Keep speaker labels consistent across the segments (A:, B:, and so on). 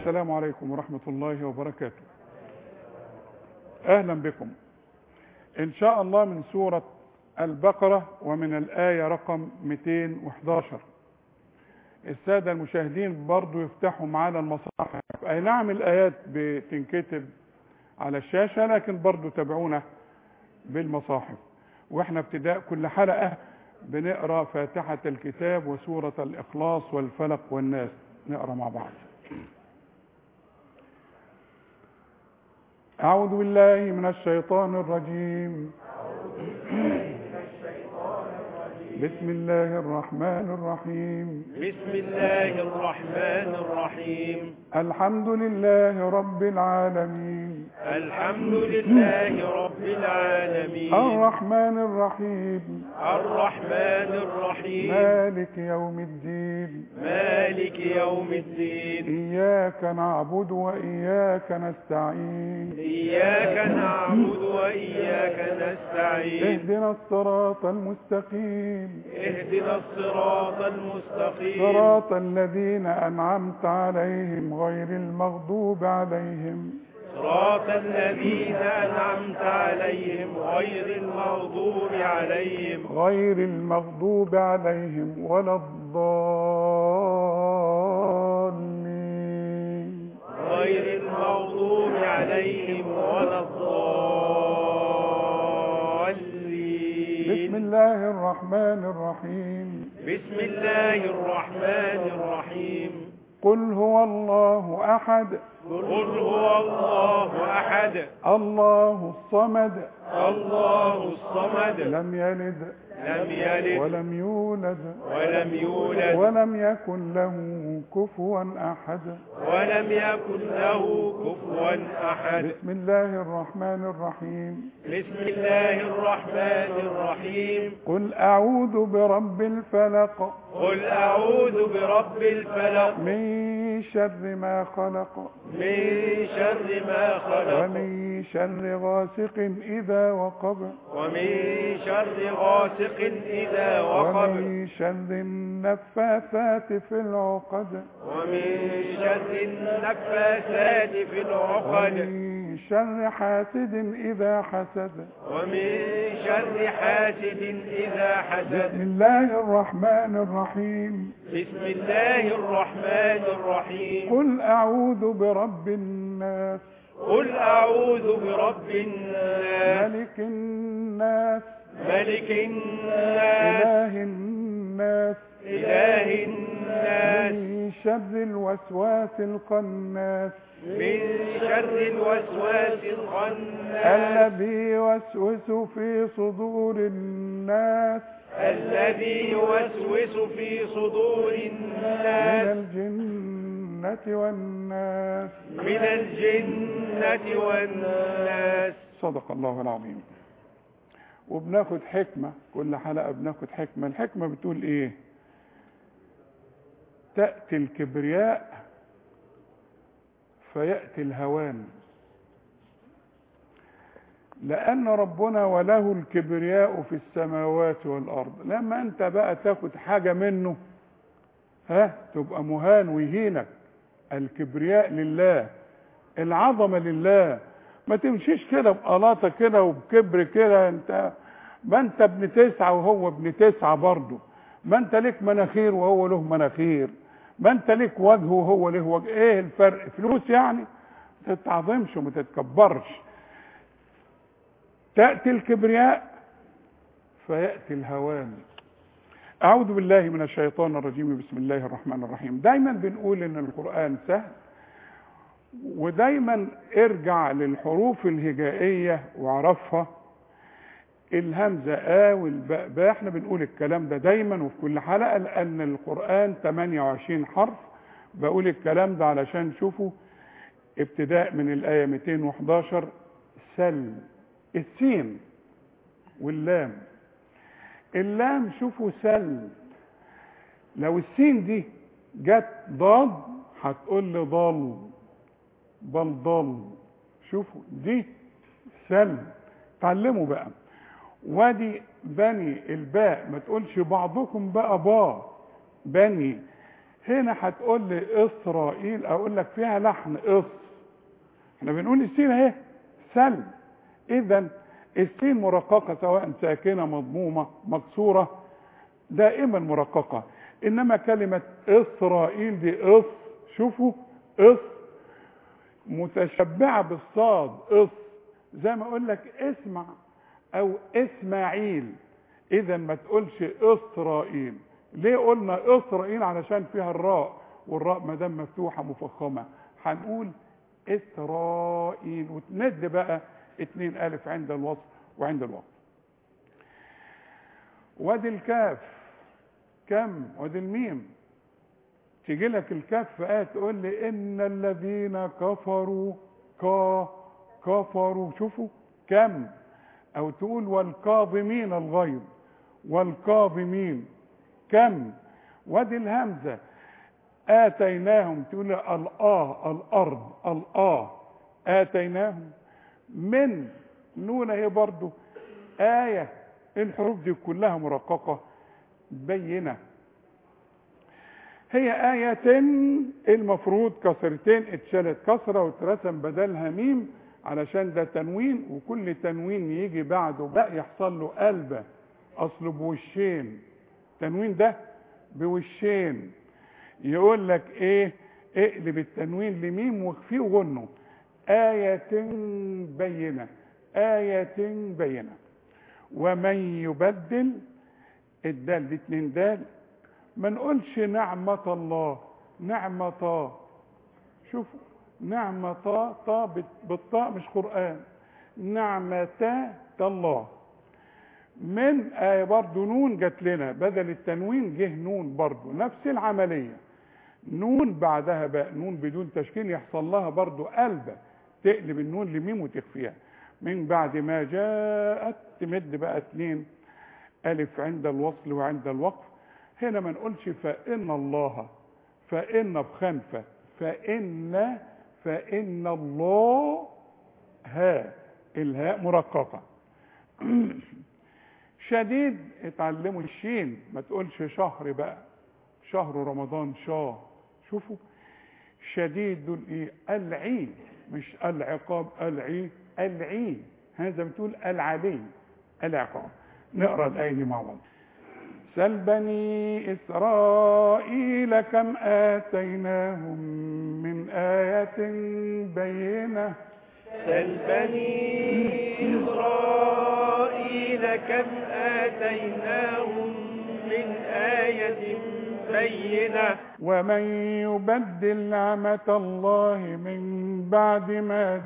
A: السلام عليكم ورحمة الله وبركاته أهلا بكم إن شاء الله من سورة البقرة ومن الآية رقم 211 السادة المشاهدين برضو يفتحوا معانا المصاحف أي نعم الآيات بتنكتب على الشاشة لكن برضو تابعونا بالمصاحف واحنا ابتداء كل حلقة بنقرأ فاتحة الكتاب وسورة الإخلاص والفلق والناس نقرأ مع بعض أعوذ بالله من الشيطان الرجيم بسم الله الرحمن الرحيم
B: بسم الله الرحمن الرحيم
A: الحمد لله رب العالمين
B: الحمد لله رب العالمين
A: الرحمن الرحيم
B: الرحمن الرحيم
A: مالك يوم الدين
B: مالك يوم الدين
A: إياك نعبد وإياك نستعين
B: إياك نعبد وإياك نستعين
A: اهدنا الصراط المستقيم
B: اهدنا الصراط المستقيم
A: صراط الذين أنعمت عليهم غير المغضوب عليهم
B: صراط الذين أنعمت عليهم غير المغضوب عليهم
A: غير المغضوب عليهم ولا الضالين
B: غير المغضوب عليهم ولا الضالين
A: بسم الله الرحمن الرحيم
B: بسم الله الرحمن الرحيم
A: قل هو الله أحد
B: قل هو الله أحد
A: الله الصمد
B: الله الصمد
A: لم يلد
B: لم يلد
A: ولم يولد
B: ولم يولد
A: ولم يكن له كفوا أحد
B: ولم يكن له كفوا أحد
A: بسم الله الرحمن الرحيم
B: بسم الله الرحمن الرحيم
A: قل أعوذ برب الفلق
B: قل أعوذ برب الفلق
A: من شر ما خلق
B: من شر ما خلق
A: ومن شر غاسق إذا وقب
B: ومن شر غاسق إذا وقب
A: ومن شر النفاثات في العقد
B: ومن شر النفاثات في العقد
A: ومن شر حاسد إذا حسد
B: ومن شر حاسد إذا حسد
A: بسم الله الرحمن الرحيم
B: بسم الله الرحمن الرحيم
A: قل أعوذ برب الناس
B: قل أعوذ برب الناس
A: ملك الناس
B: ملك الناس
A: إله الناس
B: إله الناس
A: من شر الوسواس القناس
B: من شر الوسواس الخناس
A: الذي يوسوس في صدور الناس
B: الذي يوسوس في صدور
A: من
B: الناس
A: الجنة والناس
B: من الجنة والناس
A: صدق الله العظيم وبناخد حكمة كل حلقة بناخد حكمة الحكمة بتقول ايه تأتي الكبرياء فيأتي الهوان لأن ربنا وله الكبرياء في السماوات والأرض لما أنت بقى تاخد حاجة منه ها تبقى مهان ويهينك الكبرياء لله العظمة لله ما تمشيش كده بقلاطة كده وبكبر كده انت ما انت ابن تسعة وهو ابن تسعة برضه ما انت ليك مناخير وهو له مناخير ما انت ليك وجه وهو له وجه ايه الفرق فلوس يعني ما تتعظمش وما تتكبرش تأتي الكبرياء فيأتي الهوان أعوذ بالله من الشيطان الرجيم بسم الله الرحمن الرحيم دايما بنقول إن القرآن سهل ودايما ارجع للحروف الهجائية واعرفها الهمزة آ والباء باء احنا بنقول الكلام ده دايما وفي كل حلقة لأن القرآن 28 حرف بقول الكلام ده علشان شوفوا ابتداء من الآية 211 سل السين واللام اللام شوفوا سل لو السين دي جت ضاد هتقول لي ضل بل ضل شوفوا دي سل تعلموا بقى وادي بني الباء ما تقولش بعضكم بقى با بني هنا هتقول لي اسرائيل اقول لك فيها لحن اس احنا بنقول السين اهي سل اذا السين مرققه سواء ساكنه مضمومه مكسوره دائما مرققه انما كلمه اسرائيل دي اس شوفوا اس متشبعه بالصاد اس زي ما اقول لك اسمع او اسماعيل اذا ما تقولش اسرائيل ليه قلنا اسرائيل علشان فيها الراء والراء ما دام مفتوحه مفخمه هنقول اسرائيل وتمد بقى اتنين الف عند الوصف وعند الوقف وادي الكاف كم وادي الميم تيجي لك الكاف في آية تقول لي إن الذين كفروا كا كفروا شوفوا كم أو تقول والكاظمين الغيظ والكاظمين كم وادي الهمزة آتيناهم تقول لي الآه الأرض الآه آتيناهم من نون هي برضو آية الحروف دي كلها مرققة بينة هي آية المفروض كسرتين اتشالت كسرة واترسم بدلها ميم علشان ده تنوين وكل تنوين يجي بعده بقى يحصل له قلبة أصله بوشين تنوين ده بوشين يقول لك ايه اقلب التنوين لميم واخفيه وغنه آية بينة آية بينة ومن يبدل الدال دي اتنين دال ما نقولش نعمة الله نعمة شوفوا نعمة طا بالطاء مش قرآن نعمة الله من آية برضو نون جات لنا بدل التنوين جه نون برضو نفس العملية نون بعدها بقى نون بدون تشكيل يحصل لها برضو قلبة تقلب النون لميم وتخفيها من بعد ما جاءت تمد بقى اتنين ألف عند الوصل وعند الوقف هنا ما نقولش فإن الله فإن بخنفة فإن فإن الله ها الهاء مرققة شديد اتعلموا الشين ما تقولش شهر بقى شهر رمضان شاه شوفوا شديد الايه العين مش العقاب العي العين هذا بتقول العلي العقاب نقرا الايه دي مع بعض سل بني إسرائيل كم آتيناهم من آية بينة
B: سل بني إسرائيل كم آتيناهم من آية بينة
A: ومن يبدل نعمة الله من بعد ما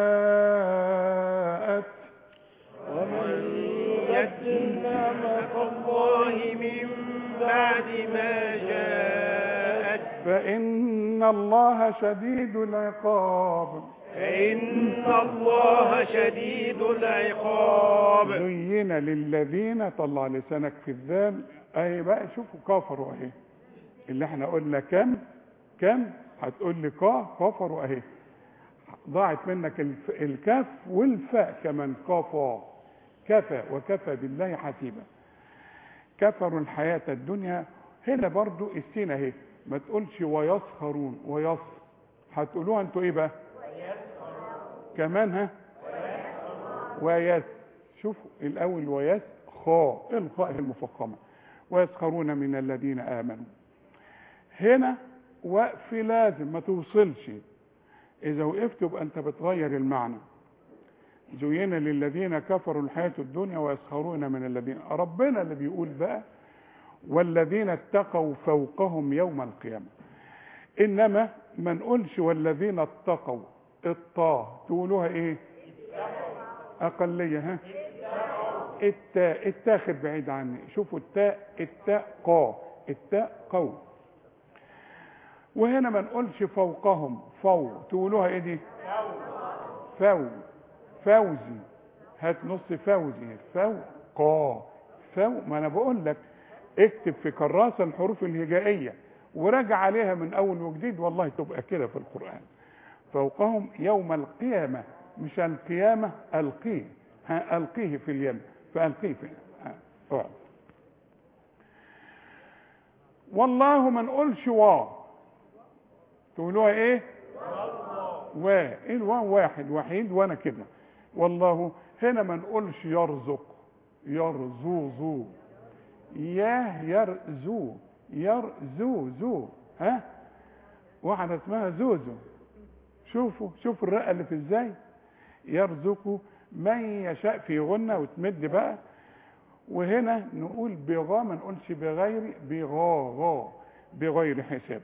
A: جاءت
B: ومن يتل نعمة الله من بعد ما جاءت
A: فإن الله شديد العقاب
B: فإن الله شديد العقاب
A: زين للذين طلع لسانك في الذال اهي بقى شوفوا كفروا اهي اللي احنا قلنا كم كم هتقول لي كا كفروا اهي ضاعت منك الف... الكاف والفاء كمان كفى كفى وكفى بالله حسيبا كفروا الحياة الدنيا هنا برضو السين اهي ما تقولش ويسخرون ويس هتقولوها انتوا ايه بقى كمان ها ويس شوفوا الاول ويس خاء الخاء المفخمه ويسخرون من الذين امنوا هنا وقف لازم ما توصلش اذا وقفت يبقى انت بتغير المعنى زين للذين كفروا الحياة الدنيا ويسخرون من الذين ربنا اللي بيقول بقى والذين اتقوا فوقهم يوم القيامة انما ما نقولش والذين اتقوا الطاء تقولوها ايه اقلية ها التاء التاخد بعيد عني شوفوا التاء التاء قا التاء قو وهنا ما نقولش فوقهم فو تقولوها ايه دي فو فوزي هات نص فوزي فو قا فو ما انا بقول لك اكتب في كراسه الحروف الهجائيه وراجع عليها من اول وجديد والله تبقى كده في القران فوقهم يوم القيامه مش القيامه القيه ها القيه في اليم فالقيه في ها اقعد والله ما نقولش وا تقولوها ايه و الواو واحد وحيد وانا كده والله هنا ما نقولش يرزق يرزوزو يا يرزو يرزو زو ها واحدة اسمها زوزو شوفوا شوفوا الرقة اللي في ازاي يرزق من يشاء في غنة وتمد بقى وهنا نقول بغا ما نقولش بغير بغا غا بغير حساب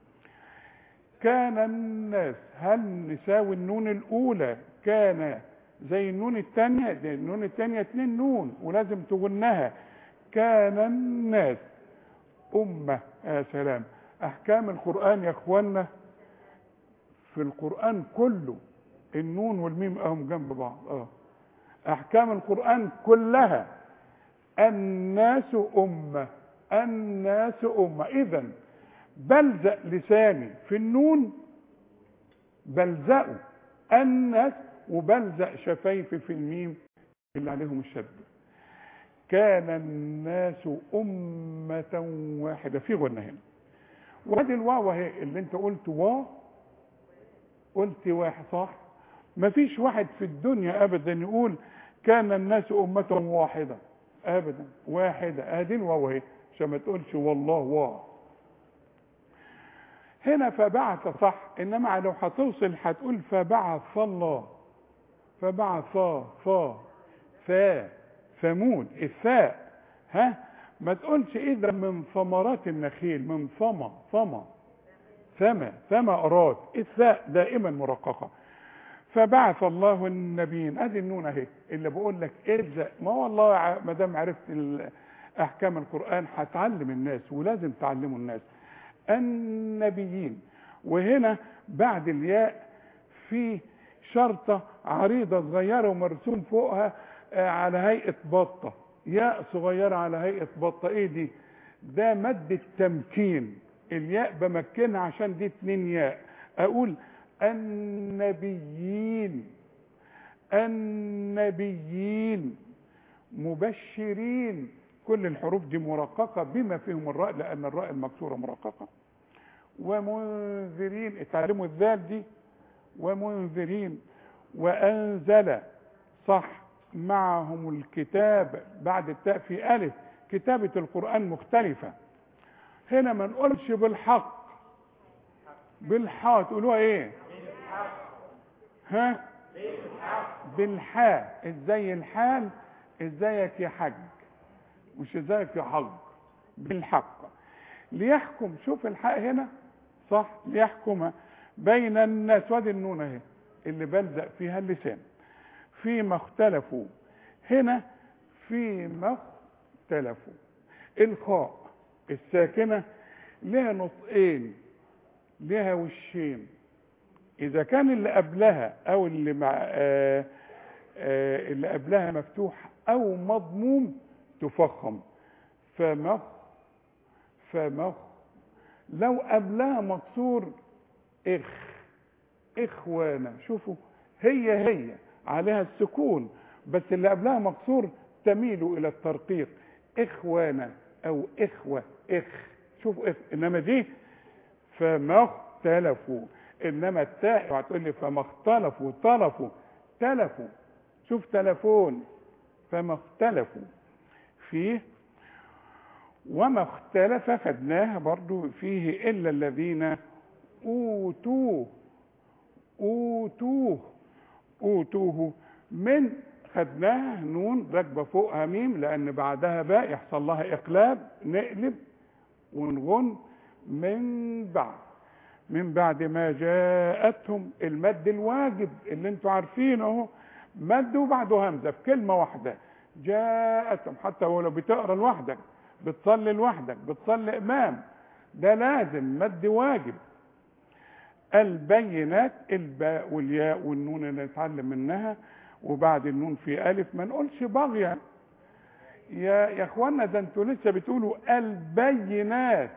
A: كان الناس هل نساوي النون الاولى كان زي النون الثانيه ده النون الثانيه اتنين نون ولازم تغنها كان الناس امه يا سلام احكام القران يا اخوانا في القران كله النون والميم اهم جنب بعض اه احكام القران كلها الناس امه الناس امه اذا بلزق لساني في النون بلزقه الناس وبلزق شفايفي في الميم اللي عليهم الشد كان الناس أمة واحدة في غنى هنا وادي الواو اهي اللي انت قلت وا قلت واحد صح مفيش واحد في الدنيا ابدا يقول كان الناس أمة واحدة ابدا واحدة ادي الواو اهي عشان ما تقولش والله وا هنا فبعث صح انما لو هتوصل هتقول فبعث الله فبعث فا فا ثمود الثاء ها ما تقولش اذا من ثمرات النخيل من ثمى ثمى ثمى ثمرات الثاء دائما مرققه فبعث الله النبيين ادي النون اهي اللي بقول لك ارزق ما والله ما دام عرفت احكام القران هتعلم الناس ولازم تعلموا الناس النبيين وهنا بعد الياء في شرطة عريضة صغيرة ومرسوم فوقها على هيئة بطة ياء صغيرة على هيئة بطة ايه دي ده مد التمكين الياء بمكنها عشان دي اتنين ياء اقول النبيين النبيين مبشرين كل الحروف دي مرققة بما فيهم الراء لأن الراء المكسورة مرققة ومنذرين اتعلموا الذال دي ومنذرين وأنزل صح معهم الكتاب بعد التاء في ألف كتابة القرآن مختلفة هنا ما نقولش بالحق بالحاء تقولوها ايه ها بالحاء ازاي الحال ازيك يا حج مش ازيك يا حج بالحق ليحكم شوف الحق هنا صح ليحكم بين الناس وادي النون اهي اللي بلزق فيها اللسان فيما اختلفوا هنا فيما اختلفوا الخاء الساكنة لها نطقين لها وشين اذا كان اللي قبلها او اللي مع آآ آآ اللي قبلها مفتوح او مضموم تفخم فمخ فمخ لو قبلها مكسور اخ اخوانا شوفوا هي هي عليها السكون بس اللي قبلها مكسور تميل الى الترقيق اخوانا او اخوة اخ شوفوا اخ انما دي فما اختلفوا انما التاء هتقول لي فما اختلفوا طلفوا تلفوا شوف تلفون فما اختلفوا فيه وما اختلف خدناها برضو فيه الا الذين اوتوه اوتوه اوتوه من خدناها نون راكبه فوقها ميم لان بعدها باء يحصل لها اقلاب نقلب ونغن من بعد من بعد ما جاءتهم المد الواجب اللي انتوا عارفينه اهو مد وبعده همزه في كلمه واحده جاءتهم حتى ولو بتقرا لوحدك بتصلي لوحدك بتصلي امام ده لازم مد واجب البينات الباء والياء والنون اللي نتعلم منها وبعد النون في الف ما نقولش بغيا يا يا اخوانا ده انتوا لسه بتقولوا البينات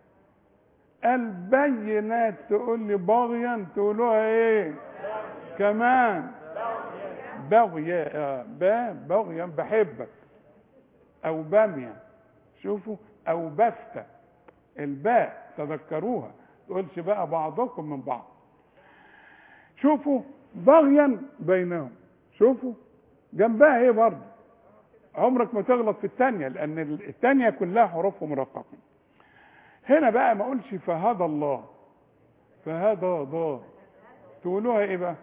A: البينات تقول لي بغيا تقولوها ايه كمان بغيا آه با بغيا بحبك او بامية شوفوا او بفتة الباء تذكروها تقولش بقى بعضكم من بعض شوفوا بغيا بينهم شوفوا جنبها ايه برضه عمرك ما تغلط في الثانيه لان الثانيه كلها حروف مرققه هنا بقى ما اقولش فهدى الله فهدى ضا تقولوها ايه بقى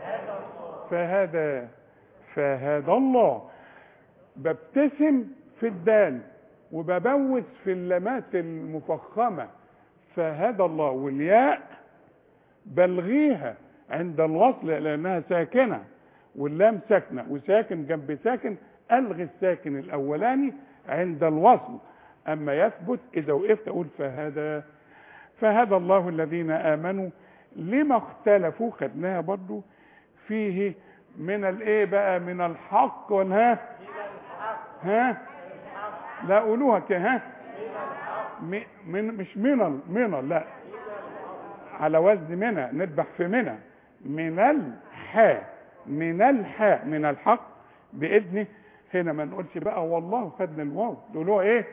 A: فهدى فهدى الله ببتسم في الدال وببوس في اللمات المفخمه فهدى الله والياء بلغيها عند الوصل لانها ساكنه واللام ساكنه وساكن جنب ساكن الغي الساكن الاولاني عند الوصل اما يثبت اذا وقفت اقول فهدى فهدى الله الذين امنوا لما اختلفوا خدناها برضو فيه من الايه بقى من الحق والها ها لا قولوها كده ها م- من مش من ال- من ال- لا على وزن منى نذبح في منى من الحاء من الحاء من الحق باذنه هنا ما نقولش بقى والله خدنا الواو تقولوها ايه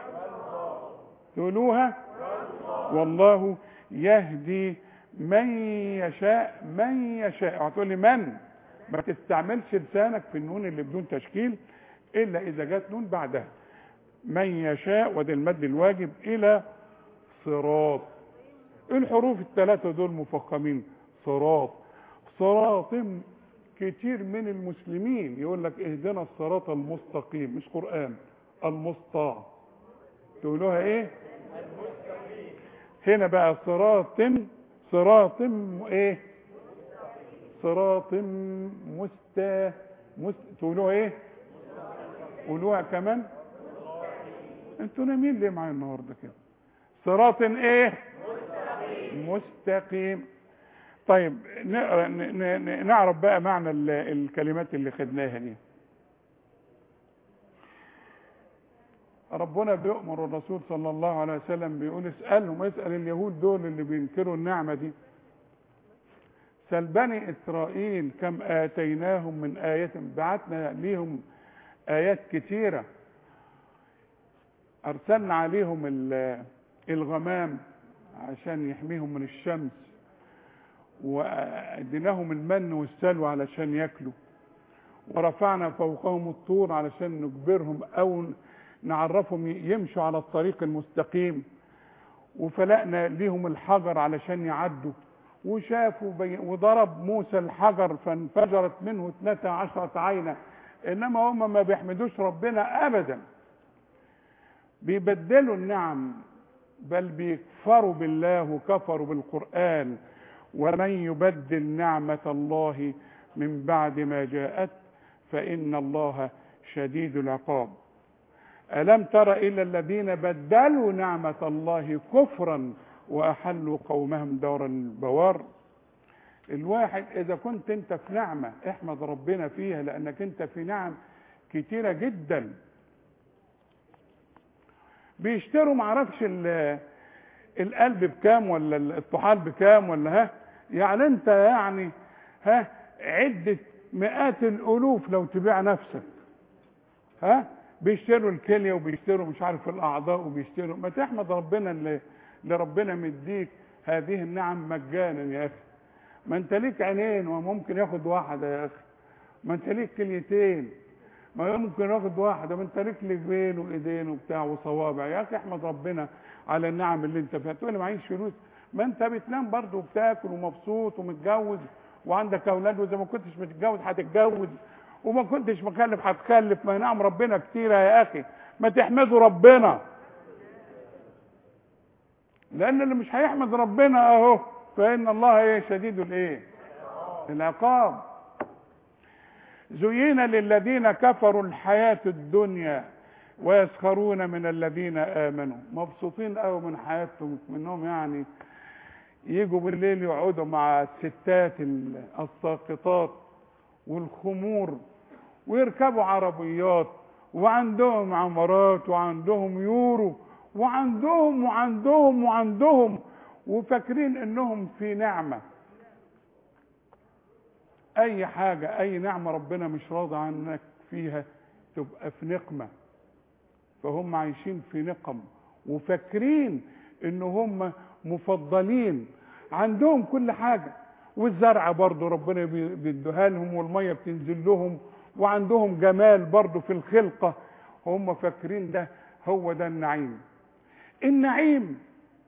A: تقولوها والله يهدي من يشاء من يشاء هتقول لي من ما تستعملش لسانك في النون اللي بدون تشكيل الا اذا جت نون بعدها من يشاء وده المد الواجب الى صراط الحروف الثلاثة دول مفخمين صراط صراط كتير من المسلمين يقول لك اهدنا الصراط المستقيم مش قرآن المسطع تقولوها ايه هنا بقى صراط صراط م- ايه صراط مست مست تقولوها ايه قولوها كمان انتوا نايمين ليه معايا النهارده كده صراط ايه مستقيم طيب نقرا ن- ن- ن- نعرف بقى معنى ال- الكلمات اللي خدناها دي ربنا بيؤمر الرسول صلى الله عليه وسلم بيقول اسألهم اسأل اليهود دول اللي بينكروا النعمة دي سل بني إسرائيل كم آتيناهم من آية بعتنا ليهم آيات كتيرة أرسلنا عليهم ال- الغمام عشان يحميهم من الشمس وأديناهم المن والسلوى علشان ياكلوا ورفعنا فوقهم الطور علشان نجبرهم أو نعرفهم يمشوا على الطريق المستقيم وفلقنا ليهم الحجر علشان يعدوا وشافوا بي... وضرب موسى الحجر فانفجرت منه اثنتا عشرة عينة انما هم ما بيحمدوش ربنا ابدا بيبدلوا النعم بل بيكفروا بالله وكفروا بالقرآن ومن يبدل نعمة الله من بعد ما جاءت فإن الله شديد العقاب ألم تر إلى الذين بدلوا نعمة الله كفرا وأحلوا قومهم دار البوار الواحد إذا كنت أنت في نعمة احمد ربنا فيها لأنك أنت في نعم كتيرة جدا بيشتروا معرفش ال- القلب بكام ولا الطحال بكام ولا ها يعني انت يعني ها عدة مئات الالوف لو تبيع نفسك ها بيشتروا الكليه وبيشتروا مش عارف الاعضاء وبيشتروا ما تحمد ربنا اللي, اللي ربنا مديك هذه النعم مجانا يا اخي ما انت ليك عينين وممكن ياخد واحده يا اخي ما انت ليك كليتين ما ممكن ياخد واحده ما انت ليك رجلين وايدين وبتاع وصوابع يا اخي احمد ربنا على النعم اللي انت فيها تقول لي معيش فلوس ما انت بتنام برضه وبتاكل ومبسوط ومتجوز وعندك اولاد واذا ما كنتش متجوز هتتجوز وما كنتش مخلف هتخلف ما نعم ربنا كتيرة يا اخي ما تحمدوا ربنا لان اللي مش هيحمد ربنا اهو فان الله ايه شديد الايه العقاب زين للذين كفروا الحياة الدنيا ويسخرون من الذين آمنوا مبسوطين قوي من حياتهم منهم يعني يجوا بالليل يقعدوا مع الستات الساقطات والخمور ويركبوا عربيات وعندهم عمارات وعندهم يورو وعندهم وعندهم وعندهم وفاكرين انهم في نعمه اي حاجه اي نعمه ربنا مش راضي عنك فيها تبقى في نقمه فهم عايشين في نقم وفاكرين ان هم مفضلين عندهم كل حاجة والزرع برضه ربنا بي- بيديها لهم والمية بتنزل لهم وعندهم جمال برضه في الخلقة هم فاكرين ده هو ده النعيم النعيم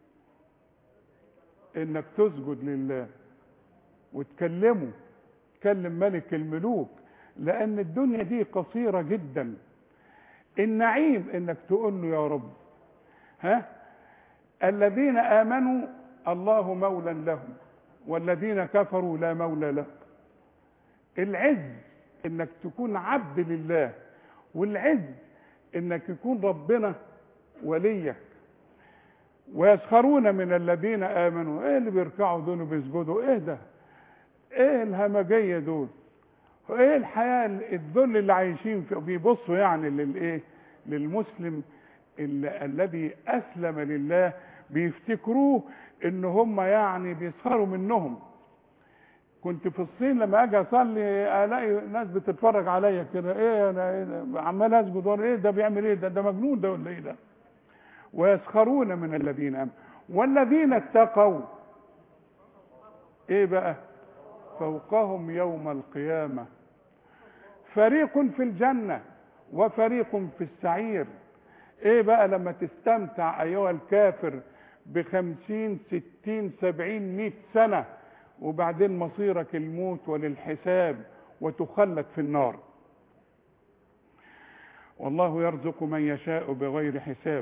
A: انك تسجد لله وتكلمه تكلم ملك الملوك لان الدنيا دي قصيرة جدا النعيم انك تقول له يا رب ها الذين امنوا الله مولى لهم والذين كفروا لا مولى لهم العز انك تكون عبد لله والعز انك يكون ربنا وليك ويسخرون من الذين امنوا ايه اللي بيركعوا دول وبيسجدوا ايه ده ايه الهمجيه دول ايه الحياه الذل اللي عايشين فيه بيبصوا يعني للايه للمسلم ال- الذي اسلم لله بيفتكروه ان هم يعني بيسخروا منهم كنت في الصين لما اجي اصلي الاقي ناس بتتفرج عليا كده ايه انا إيه عمال اسجد وانا ايه ده بيعمل ايه ده ده مجنون ده ولا ايه ده ويسخرون من الذين امنوا والذين اتقوا ايه بقى فوقهم يوم القيامه فريق في الجنه وفريق في السعير ايه بقى لما تستمتع ايها الكافر بخمسين ستين سبعين مئة سنة وبعدين مصيرك الموت وللحساب وتخلد في النار والله يرزق من يشاء بغير حساب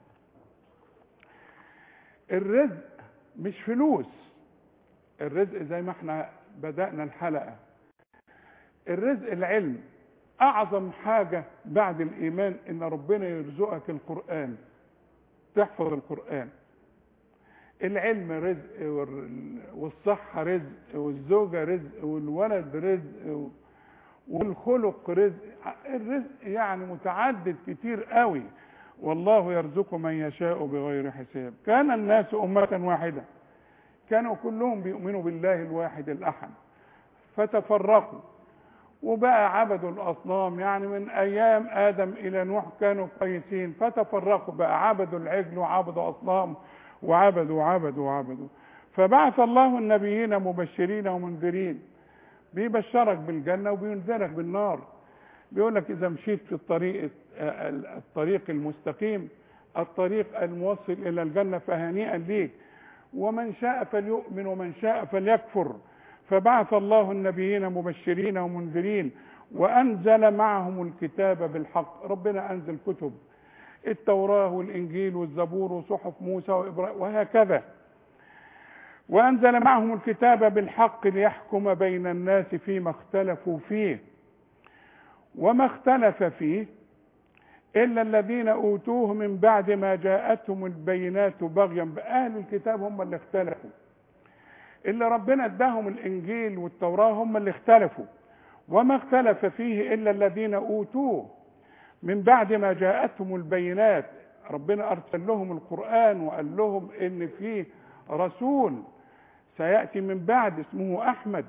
A: الرزق مش فلوس الرزق زي ما احنا بدأنا الحلقة الرزق العلم اعظم حاجة بعد الايمان ان ربنا يرزقك القرآن تحفظ القرآن العلم رزق وال- والصحة رزق والزوجة رزق والولد رزق والخلق رزق الرزق يعني متعدد كتير قوي والله يرزق من يشاء بغير حساب كان الناس أمة واحدة كانوا كلهم بيؤمنوا بالله الواحد الأحد فتفرقوا وبقى عبدوا الأصنام يعني من أيام آدم إلى نوح كانوا كويسين فتفرقوا بقى عبدوا العجل وعبدوا أصنام وعبدوا وعبدوا وعبدوا فبعث الله النبيين مبشرين ومنذرين بيبشرك بالجنة وبينذرك بالنار بيقول لك إذا مشيت في الطريق الطريق المستقيم الطريق الموصل إلى الجنة فهنيئا ليك ومن شاء فليؤمن ومن شاء فليكفر فبعث الله النبيين مبشرين ومنذرين وأنزل معهم الكتاب بالحق ربنا أنزل كتب التوراة والإنجيل والزبور وصحف موسى وإبراهيم وهكذا وأنزل معهم الكتاب بالحق ليحكم بين الناس فيما اختلفوا فيه وما اختلف فيه إلا الذين أوتوه من بعد ما جاءتهم البينات بغيا بأهل الكتاب هم اللي اختلفوا اللي ربنا اداهم الإنجيل والتوراة هم اللي اختلفوا وما اختلف فيه إلا الذين أوتوه من بعد ما جاءتهم البينات ربنا أرسل لهم القرآن وقال لهم إن في رسول سيأتي من بعد اسمه أحمد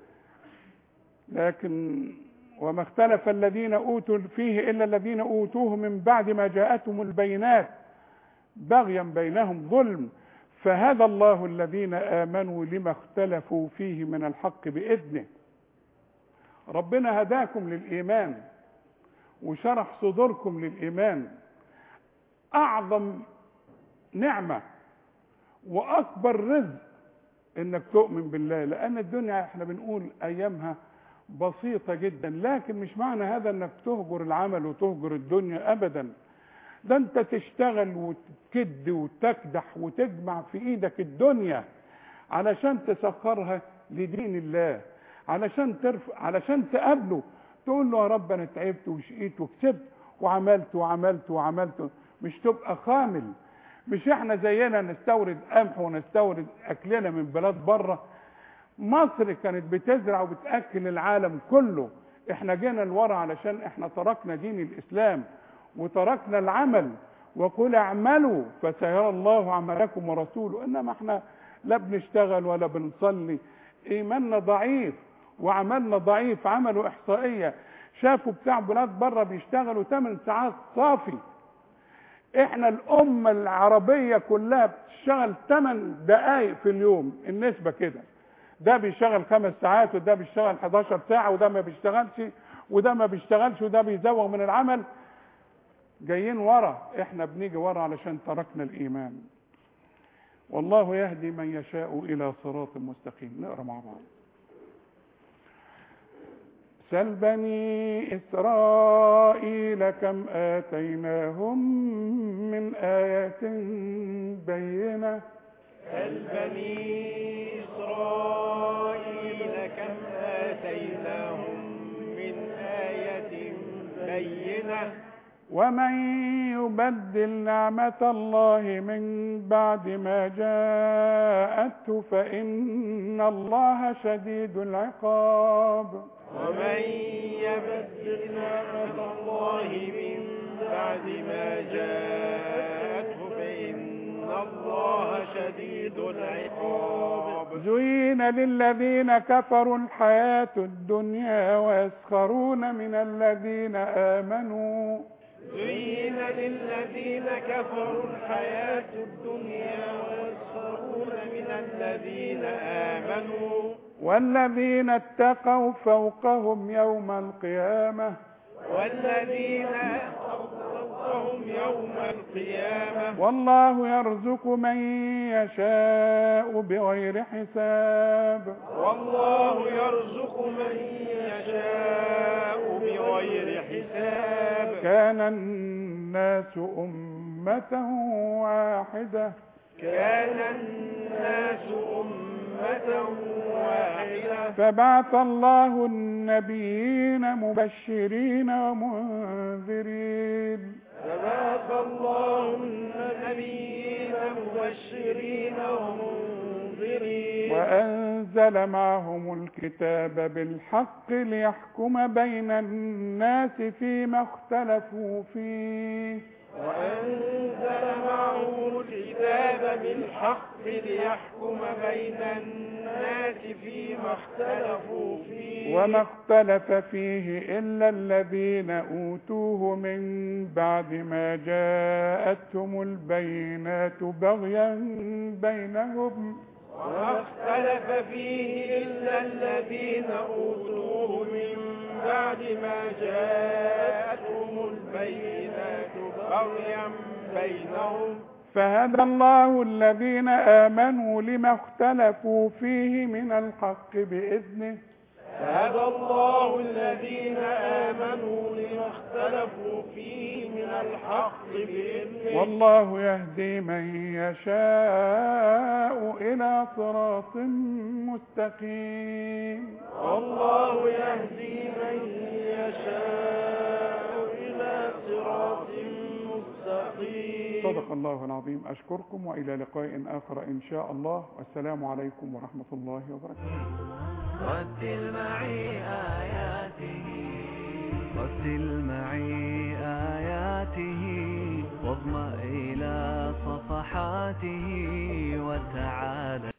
A: لكن وما اختلف الذين أوتوا فيه إلا الذين أوتوه من بعد ما جاءتهم البينات بغيا بينهم ظلم فهدى الله الذين آمنوا لما اختلفوا فيه من الحق بإذنه ربنا هداكم للإيمان وشرح صدوركم للإيمان أعظم نعمة وأكبر رزق إنك تؤمن بالله لأن الدنيا إحنا بنقول أيامها بسيطة جدا لكن مش معنى هذا إنك تهجر العمل وتهجر الدنيا أبدا ده أنت تشتغل وتكد وتكدح وتجمع في إيدك الدنيا علشان تسخرها لدين الله علشان ترفع علشان تقابله تقول له يا رب انا تعبت وشقيت وكسبت وعملت وعملت وعملت مش تبقى خامل مش احنا زينا نستورد قمح ونستورد اكلنا من بلاد بره مصر كانت بتزرع وبتاكل العالم كله احنا جينا لورا علشان احنا تركنا دين الاسلام وتركنا العمل وقل اعملوا فسيرى الله عملكم ورسوله انما احنا لا بنشتغل ولا بنصلي ايماننا ضعيف وعملنا ضعيف عملوا احصائيه شافوا بتاع بلاد بره بيشتغلوا 8 ساعات صافي احنا الامه العربيه كلها بتشتغل 8 دقائق في اليوم النسبه كده ده بيشتغل خمس ساعات وده بيشتغل 11 ساعه وده ما بيشتغلش وده ما بيشتغلش وده بيزوغ من العمل جايين ورا احنا بنيجي ورا علشان تركنا الايمان والله يهدي من يشاء الى صراط مستقيم نقرا مع بعض سل بني إسرائيل كم آتيناهم من آية بينة
B: سل بني إسرائيل كم آتيناهم من آية بينة
A: ومن يبدل نعمة الله من بعد ما جاءته فإن الله شديد العقاب
B: ومن يبدل نعمة الله من بعد ما جاءته فإن الله شديد العقاب
A: زين للذين كفروا الحياة الدنيا ويسخرون من الذين آمنوا
B: زين للذين كفروا الحياة الدنيا ويسخرون من الذين آمنوا
A: والذين اتقوا فوقهم يوم القيامة
B: والذين فوقهم يوم القيامة
A: والله يرزق من يشاء بغير حساب
B: والله يرزق من يشاء بغير حساب
A: كان الناس أمة واحدة
B: كان الناس أمة واحدة
A: فبعث الله النبيين مبشرين ومنذرين
B: فبعث الله النبيين مبشرين ومنذرين
A: وأنزل معهم الكتاب بالحق ليحكم بين الناس فيما اختلفوا فيه
B: وأنزل معه الكتاب بالحق ليحكم بين الناس فيما اختلفوا فيه
A: وما اختلف فيه إلا الذين أوتوه من بعد ما جاءتهم البينات بغيا بينهم
B: وما اختلف فيه إلا الذين أوتوه من بعد ما جاءتهم البينات بغيا بينهم
A: فهدى الله الذين آمنوا لما اختلفوا فيه من الحق بإذنه
B: فهدى الله الذين آمنوا لما اختلفوا فيه من الحق بإذنه
A: والله يهدي من يشاء إلى صراط مستقيم
B: والله يهدي من يشاء إلى صراط مستقيم
A: صدق الله العظيم أشكركم وإلى لقاء آخر إن شاء الله والسلام عليكم ورحمة الله وبركاته
C: رتل معي آياته رتل معي آياته واضمأ إلى صفحاته وتعالى